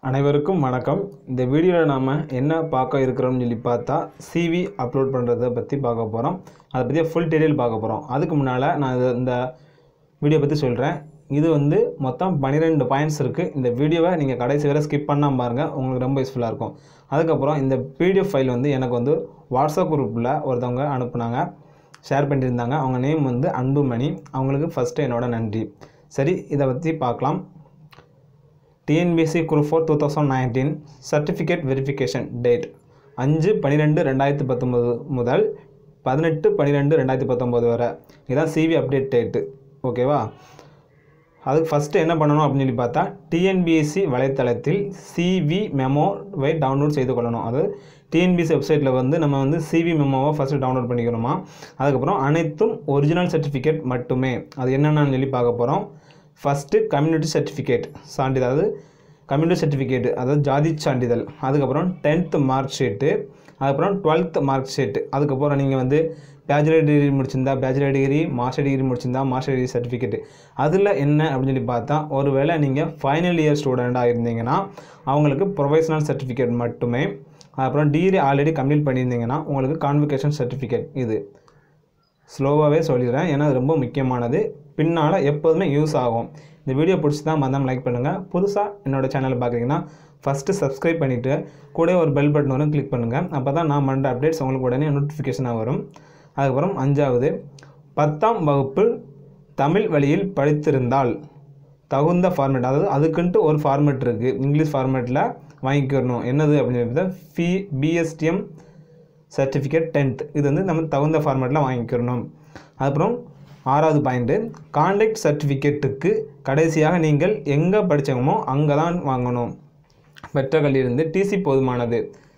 அனைவருக்கும் வணக்கம் இந்த வீடியோவில் நாம் என்ன பார்க்க இருக்கிறோம்னு சொல்லி பார்த்தா சிவி அப்லோட் பண்ணுறதை பற்றி பார்க்க போகிறோம் அதை பற்றி ஃபுல் டீட்டெயில் பார்க்க போகிறோம் அதுக்கு முன்னால் நான் இது இந்த வீடியோ பற்றி சொல்கிறேன் இது வந்து மொத்தம் பன்னிரெண்டு பாயிண்ட்ஸ் இருக்குது இந்த வீடியோவை நீங்கள் கடைசி வரை ஸ்கிப் பண்ணாமல் பாருங்கள் உங்களுக்கு ரொம்ப யூஸ்ஃபுல்லாக இருக்கும் அதுக்கப்புறம் இந்த பிடிஎஃப் ஃபைல் வந்து எனக்கு வந்து வாட்ஸ்அப் குரூப்பில் ஒருத்தவங்க அனுப்புனாங்க ஷேர் பண்ணியிருந்தாங்க அவங்க நேம் வந்து அன்புமணி அவங்களுக்கு ஃபஸ்ட்டு என்னோட நன்றி சரி இதை பற்றி பார்க்கலாம் TNPSC group four two thousand nineteen certificate verification date அஞ்சு பன்னிரெண்டு ரெண்டாயிரத்தி பத்தொம்போது முதல் பதினெட்டு பன்னிரெண்டு ரெண்டாயிரத்தி பத்தொம்போது வரை இதுதான் சிவி அப்டேட் டேட்டு ஓகேவா அதுக்கு ஃபஸ்ட்டு என்ன பண்ணணும் அப்படின்னு சொல்லி பார்த்தா டிஎன்பிஎஸ்சி வலைத்தளத்தில் சிவி மெமோவை டவுன்லோட் செய்து கொள்ளணும் அது டிஎன்பிஎஸ்சி வெப்சைட்டில் வந்து நம்ம வந்து சிவி மெமோவை ஃபஸ்ட்டு டவுன்லோட் பண்ணிக்கணுமா அதுக்கப்புறம் அனைத்தும் ஒரிஜினல் சர்டிஃபிகேட் மட்டுமே அது என்னென்னு சொல்லி பார்க்க போகிறோம் ஃபஸ்ட்டு கம்யூனிட்டி சர்டிஃபிகேட் சான்றிதழ் அதாவது கம்யூனிட்டி சர்டிஃபிகேட் அதாவது ஜாதி சான்றிதழ் அதுக்கப்புறம் டென்த்து மார்க் ஷீட்டு அதுக்கப்புறம் டுவெல்த் மார்க் ஷீட் அதுக்கப்புறம் நீங்கள் வந்து பேச்சுலர் டிகிரி முடிச்சிருந்தா பேச்சுலர் டிகிரி மாஸ்டர் டிகிரி முடிச்சிருந்தா மாஸ்டர் டிகிரி சர்டிஃபிகேட் அதில் என்ன அப்படின்னு சொல்லி பார்த்தா ஒருவேளை நீங்கள் ஃபைனல் இயர் ஸ்டூடெண்ட்டாக இருந்தீங்கன்னா அவங்களுக்கு ப்ரொஃபஷனல் சர்டிஃபிகேட் மட்டுமே அப்புறம் டிகிரி ஆல்ரெடி கம்ப்ளீட் பண்ணியிருந்தீங்கன்னா உங்களுக்கு கான்வெகேஷன் சர்டிஃபிகேட் இது ஸ்லோவாகவே சொல்லிடுறேன் ஏன்னா அது ரொம்ப முக்கியமானது பின்னால் எப்போதுமே யூஸ் ஆகும் இந்த வீடியோ பிடிச்சி தான் மறந்தாமல் லைக் பண்ணுங்கள் புதுசாக என்னோடய சேனலை பார்க்குறீங்கன்னா ஃபஸ்ட்டு சப்ஸ்கிரைப் பண்ணிவிட்டு கூட ஒரு பெல் பட்டன் வரும் கிளிக் பண்ணுங்கள் அப்போ தான் நான் பண்ணுற அப்டேட்ஸ் உங்களுக்கு உடனே நோட்டிஃபிகேஷனாக வரும் அதுக்கப்புறம் அஞ்சாவது பத்தாம் வகுப்பு தமிழ் வழியில் படித்திருந்தால் தகுந்த ஃபார்மேட் அதாவது அதுக்குன்ட்டு ஒரு ஃபார்மேட் இருக்குது இங்கிலீஷ் ஃபார்மேட்டில் வாங்கிக்கிறணும் என்னது அப்படின்னு சொல்லி ஃபி பிஎஸ்டிஎம் சர்டிஃபிகேட் டென்த் இது வந்து நம்ம தகுந்த ஃபார்மேட்டில் வாங்கிக்கிறணும் அப்புறம் ஆறாவது பாயிண்ட்டு கான்டாக்ட் சர்டிஃபிகேட்டுக்கு கடைசியாக நீங்கள் எங்கே படித்தோமோ அங்கே தான் வாங்கணும் பெற்ற கல்வியிலிருந்து டிசி போதுமானது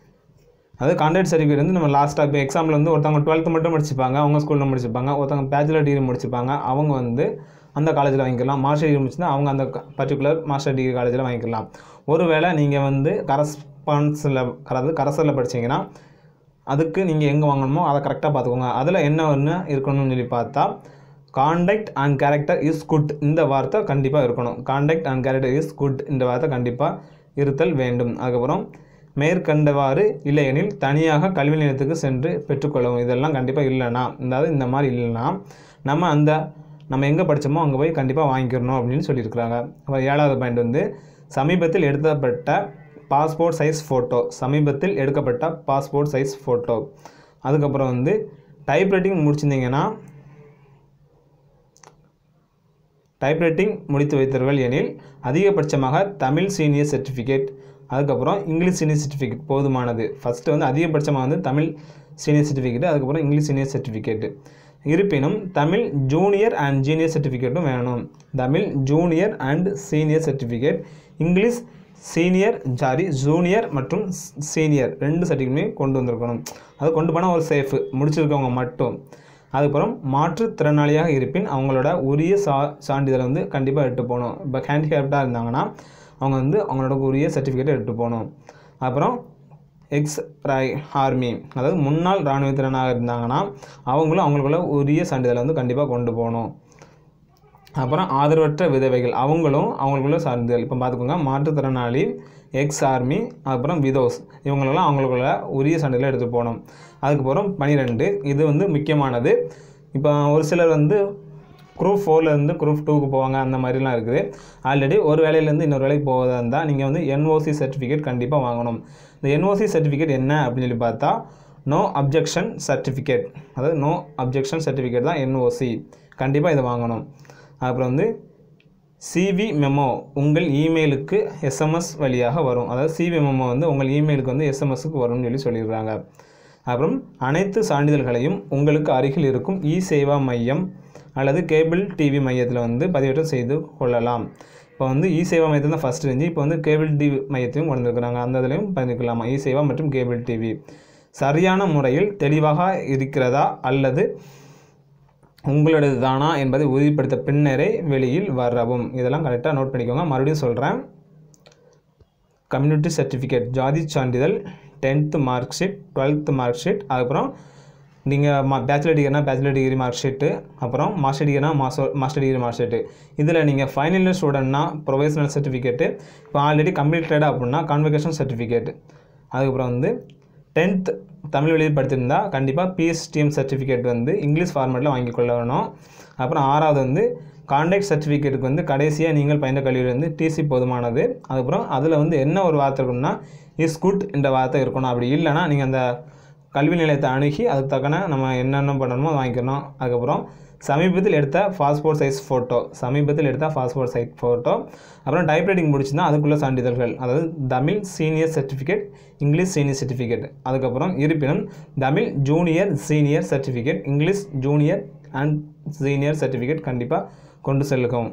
அதாவது கான்டாக்ட் சர்டிஃபிகேட் வந்து நம்ம லாஸ்ட்டாக இப்போ எக்ஸாமில் வந்து ஒருத்தவங்க டுவெல்த்து மட்டும் முடிச்சிருப்பாங்க அவங்க ஸ்கூலில் முடிச்சிருப்பாங்க ஒருத்தவங்க பேச்சுலர் டிகிரி முடிச்சிருப்பாங்க அவங்க வந்து அந்த காலேஜில் வாங்கிக்கலாம் மாஸ்டர் டிகிரி முடிச்சுன்னா அவங்க அந்த பர்டிகுலர் மாஸ்டர் டிகிரி காலேஜில் வாங்கிக்கலாம் ஒருவேளை நீங்கள் வந்து கரஸ்பான்ஸில் அதாவது கரசரில் படிச்சீங்கன்னா அதுக்கு நீங்கள் எங்கே வாங்கணுமோ அதை கரெக்டாக பார்த்துக்கோங்க அதில் என்ன ஒன்று இருக்கணும்னு சொல்லி பார்த்தா conduct and character is good இந்த வார்த்தை கண்டிப்பாக இருக்கணும் conduct and character is good இந்த வார்த்தை கண்டிப்பாக இருத்தல் வேண்டும் அதுக்கப்புறம் மேற்கண்டவாறு இல்லையெனில் தனியாக கல்வி நிலையத்துக்கு சென்று பெற்றுக்கொள்ளவும் இதெல்லாம் கண்டிப்பாக இல்லைனா அதாவது இந்த மாதிரி இல்லைன்னா நம்ம அந்த நம்ம எங்கே படித்தோமோ அங்கே போய் கண்டிப்பாக வாங்கிக்கிறணும் அப்படின்னு சொல்லியிருக்கிறாங்க அப்புறம் ஏழாவது பாயிண்ட் வந்து சமீபத்தில் எடுக்கப்பட்ட பாஸ்போர்ட் சைஸ் ஃபோட்டோ சமீபத்தில் எடுக்கப்பட்ட பாஸ்போர்ட் சைஸ் ஃபோட்டோ அதுக்கப்புறம் வந்து டைப்ரைட்டிங் முடிச்சிருந்தீங்கன்னா டைப்ரைட்டிங் முடித்து வைத்தவர்கள் எனில் அதிகபட்சமாக தமிழ் சீனியர் சர்டிஃபிகேட் அதுக்கப்புறம் இங்கிலீஷ் சீனியர் சர்டிஃபிகேட் போதுமானது ஃபஸ்ட்டு வந்து அதிகபட்சமாக வந்து தமிழ் சீனியர் சர்டிஃபிகேட் அதுக்கப்புறம் இங்கிலீஷ் சீனியர் சர்டிஃபிகேட்டு இருப்பினும் தமிழ் ஜூனியர் அண்ட் ஜீனியர் சர்டிஃபிகேட்டும் வேணும் Tamil junior and senior certificate English senior sorry junior மற்றும் சீனியர் ரெண்டு சர்டிஃபிகேட்டுமே கொண்டு வந்திருக்கணும் அது கொண்டு போனால் ஒரு சேஃபு முடிச்சிருக்கவங்க மட்டும் அதுக்கப்புறம் மாற்றுத்திறனாளியாக இருப்பின் அவங்களோட உரிய சா சான்றிதழை வந்து கண்டிப்பாக எடுத்து போகணும் இப்போ ஹேண்டிகேப்டாக இருந்தாங்கன்னா அவங்க வந்து அவங்களோட உரிய சர்டிஃபிகேட்டை எடுத்து போகணும் அப்புறம் எக்ஸ் ராய் ஆர்மி அதாவது முன்னாள் இராணுவத்தினராக இருந்தாங்கன்னா அவங்களும் அவங்களுக்குள்ள உரிய சான்றிதழை வந்து கண்டிப்பாக கொண்டு போகணும் அப்புறம் ஆதரவற்ற விதவைகள் அவங்களும் அவங்களுக்குள்ள சான்றிதழ் இப்போ பார்த்துக்கோங்க மாற்றுத்திறனாளி எக்ஸ் ஆர்மி அப்புறம் விதோஸ் இவங்களெல்லாம் அவங்களுக்குள்ள உரிய சான்றிதழை எடுத்து போகணும் அதுக்கப்புறம் பனிரெண்டு இது வந்து முக்கியமானது இப்போ ஒரு சிலர் வந்து குரூப் ஃபோர்லேருந்து குரூப் டூக்கு போவாங்க அந்த மாதிரிலாம் இருக்குது ஆல்ரெடி ஒரு வேலையிலேருந்து இன்னொரு வேலைக்கு போவதாக இருந்தால் நீங்கள் வந்து என்ஓசி சர்டிஃபிகேட் கண்டிப்பாக வாங்கணும் இந்த என்ஓசி சர்டிஃபிகேட் என்ன அப்படின்னு சொல்லி பார்த்தா நோ அப்ஜெக்ஷன் சர்டிஃபிகேட் அதாவது நோ அப்ஜெக்ஷன் சர்டிஃபிகேட் தான் என்ஓசி கண்டிப்பாக இதை வாங்கணும் அப்புறம் வந்து சிவி மெமோ உங்கள் இமெயிலுக்கு எஸ்எம்எஸ் வழியாக வரும் அதாவது சிவி மெமோ வந்து உங்கள் இமெயிலுக்கு வந்து எஸ்எம்எஸ்க்கு வரும்னு சொல்லி சொல்லிடுறாங்க அப்புறம் அனைத்து சான்றிதழ்களையும் உங்களுக்கு அருகில் இருக்கும் இ சேவா மையம் அல்லது கேபிள் டிவி மையத்தில் வந்து பதிவேற்றம் செய்து கொள்ளலாம் இப்போ வந்து இ சேவா மையத்தில் தான் ஃபஸ்ட் இருந்துச்சு இப்போ வந்து கேபிள் டிவி மையத்தையும் கொண்டு வந்துருக்குறாங்க அந்த இதுலையும் பதிந்துக்கலாமா இ சேவா மற்றும் கேபிள் டிவி சரியான முறையில் தெளிவாக இருக்கிறதா அல்லது உங்களோடது தானா என்பதை உறுதிப்படுத்த பின்னரே வெளியில் வரவும் இதெல்லாம் கரெக்டாக நோட் பண்ணிக்கோங்க மறுபடியும் சொல்கிறேன் கம்யூனிட்டி சர்டிஃபிகேட் ஜாதி சான்றிதழ் tenth mark sheet twelfth mark sheet அதுக்கப்புறம் நீங்கள் மா பேச்சுலர் டிகிரினா பேச்சுலர் டிகிரி மார்க் ஷீட்டு அப்புறம் மாஸ்டர் டிகிரினா master master degree mark sheet இதில் நீங்கள் ஃபைனல் இயர் ஸ்டூடெண்ட்னா ப்ரொஃபஷனல் சர்டிஃபிகேட்டு இப்போ ஆல்ரெடி கம்ப்ளீட்டட் அப்படின்னா கான்வெகேஷன் சர்டிஃபிகேட் அதுக்கப்புறம் வந்து டென்த் தமிழ் வழியில் படிச்சிருந்தா கண்டிப்பாக பிஎஸ்டிஎம் சர்டிஃபிகேட் வந்து இங்கிலீஷ் ஃபார்மேட்டில் வாங்கிக் கொள்ள வேணும் அப்புறம் ஆறாவது வந்து கான்டாக்ட் சர்டிஃபிகேட்டுக்கு வந்து கடைசியாக நீங்கள் பயின்ற கல்வியில் வந்து டிசி போதுமானது அதுக்கப்புறம் அதில் வந்து என்ன ஒரு வார்த்தை இருக்குன்னா இஸ் குட் என்ற வார்த்தை இருக்கணும் அப்படி இல்லைன்னா நீங்கள் அந்த கல்வி நிலையத்தை அணுகி அதுக்கு தக்கன நம்ம என்னென்ன பண்ணணுமோ அதை வாங்கிக்கணும் அதுக்கப்புறம் சமீபத்தில் எடுத்த பாஸ்போர்ட் சைஸ் ஃபோட்டோ சமீபத்தில் எடுத்த பாஸ்போர்ட் சைஸ் ஃபோட்டோ அப்புறம் டைப்ரைட்டிங் முடிச்சுன்னா அதுக்குள்ள சான்றிதழ்கள் அதாவது Tamil senior certificate English senior certificate அதுக்கப்புறம் இருப்பினும் Tamil junior senior certificate English junior and senior certificate கண்டிப்பாக கொண்டு செல்லுக்கும்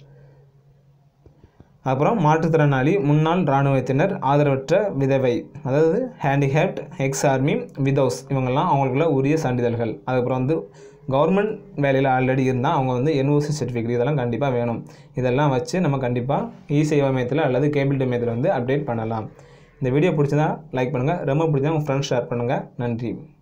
அப்புறம் மாற்றுத்திறனாளி முன்னாள் இராணுவத்தினர் ஆதரவற்ற விதவை அதாவது ஹேண்டிகேப்ட் எக்ஸ் ஆர்மி விதோஸ் இவங்கெல்லாம் அவங்களுக்குள்ள உரிய சான்றிதழ்கள் அதுக்கப்புறம் வந்து கவர்மெண்ட் வேலையில் ஆல்ரெடி இருந்தால் அவங்க வந்து என்ஓசி சர்டிஃபிகேட் இதெல்லாம் கண்டிப்பாக வேணும் இதெல்லாம் வச்சு நம்ம கண்டிப்பாக இ சேவா மையத்தில் அல்லது கேபிள் டி மையத்தில் வந்து அப்டேட் பண்ணலாம் இந்த வீடியோ பிடிச்சதா லைக் பண்ணுங்கள் ரொம்ப பிடிச்சா உங்கள் ஃப்ரெண்ட்ஸ் ஷேர் பண்ணுங்கள் நன்றி